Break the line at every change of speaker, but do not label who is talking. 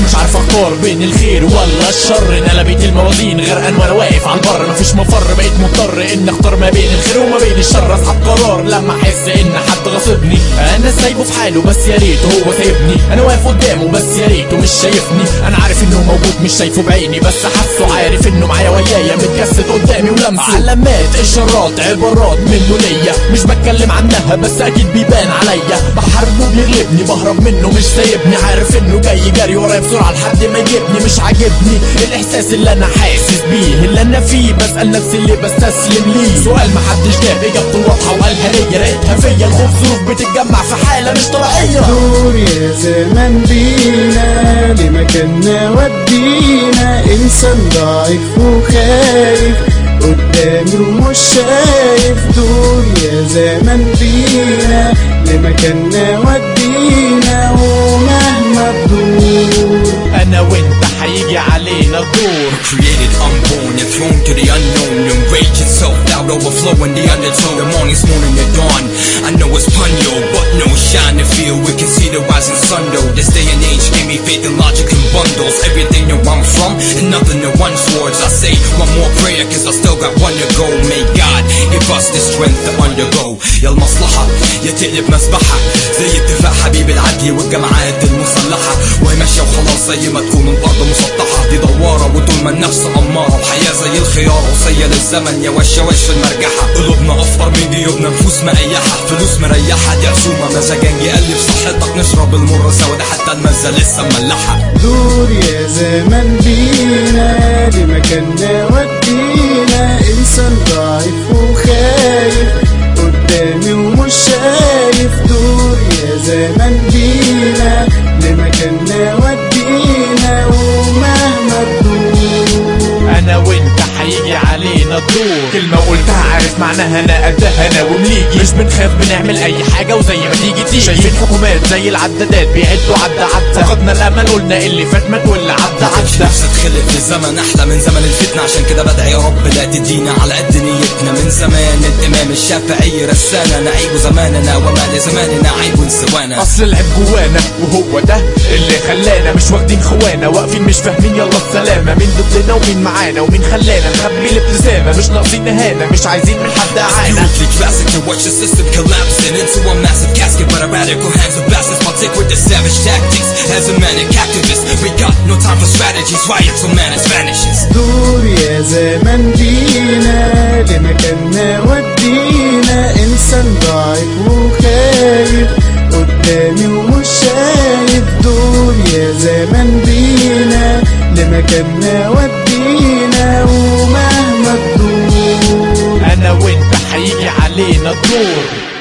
مش عارف اختار بين الخير ولا الشر انقلبت الموازين غرقان وانا واقف على البر مفيش مفر بقيت مضطر ان اختار ما بين الخير وما بين الشر اسحب قرار لما احس ان حد غاصبني انا سايبه في حاله بس يا ريت هو سايبني انا واقف قدامه بس يا ريته مش شايفني انا عارف انه موجود مش شايفه بعيني بس حاسه عارف انه معايا ويايا متجسد قدامي ولمسه علامات اشارات عبارات منه ليا مش بتكلم عنها بس اكيد بيبان عليا بحاربه بيغلبني بهرب منه مش سايبني عارف انه جاي جري ورايا بسرعه لحد ما يجيبني مش عاجبني الاحساس اللي انا حاسس بيه اللي انا فيه بسال نفسي اللي بستسلم ليه سؤال محدش جاب اجابته واضحه وقالها ليا لقيتها فيا الخوف ظروف بتتجمع في حاله مش طبيعيه
دور يا زمان بينا لمكاننا ودينا انسان ضعيف وخايف قدامي ومش شايف دور يا زمان بينا لمكاننا ودينا ومهما تدور
انا وانت هيجي علينا الدور
Created unborn and thrown to the unknown And rage itself out overflowing the undertow The morning's morning the dawn I know it's punyo but no shine to feel We can see the rising sun though This day and age gave me faith and logic in bundles Everything that I'm from and nothing to run towards I say one more prayer cause I still got one to go May God give us the strength to undergo يا المصلحة يا تقلب مسبحة زي اتفاق حبيب العدل والجماعات المسلحة وهي ماشية وخلاص زي ما تكون الأرض مسطحة دي دوارة وطول ما النفس أمارة الحياة زي الخيار وصية للزمن يا وش يا وش في المرجحة قلوبنا أفقر من جيوبنا نفوس مريحة فلوس مريحة دي عزومة مزاجان يقلب صحتك نشرب المر سوا حتى المزة لسه مملحة
دور يا زمان بينا لمكاننا ودينا انسان ضعيف وخايف قدامي ومش شايف دور يا زمان بينا لمكاننا ودينا ومهما تدور
انا وانت هيجي علينا الدور كلمة قلتها عارف معناها انا قدها انا ومليجي مش بنخاف بنعمل اي حاجة وزي ما تيجي تيجي شايفين حكومات زي العدادات بيعدوا عدى عدى فقدنا الامل قلنا اللي فات مات واللي عدى عدى
نفسي اتخلق في زمن احلى من زمن الفتنة عشان كده بدعي يا رب لا تدينا على قد نيتنا من زمان الامام الشافعي رسانا نعيب زماننا وما لزماننا عيب سوانا
اصل العيب جوانا وهو ده اللي خلانا مش واخدين خوانا واقفين مش فاهمين يلا السلامة مين ضدنا ومين معانا ومين خلانا نخبي الابتسامة مش ناقصين نهانة مش عايزين من حد اعانا
Hugely classic to watch the system collapsing into a massive casket But a radical hands of bastards partake with the savage tactics As a manic activist, we got no time for strategies Riots or madness vanishes
دور يا زمان بينا لمكاننا ودينا انسان ضعيف وخايف قدامي ومش شايف دور يا زمان بينا لمكاننا ودينا ومهما تدور
انا وانت هيجي علينا الدور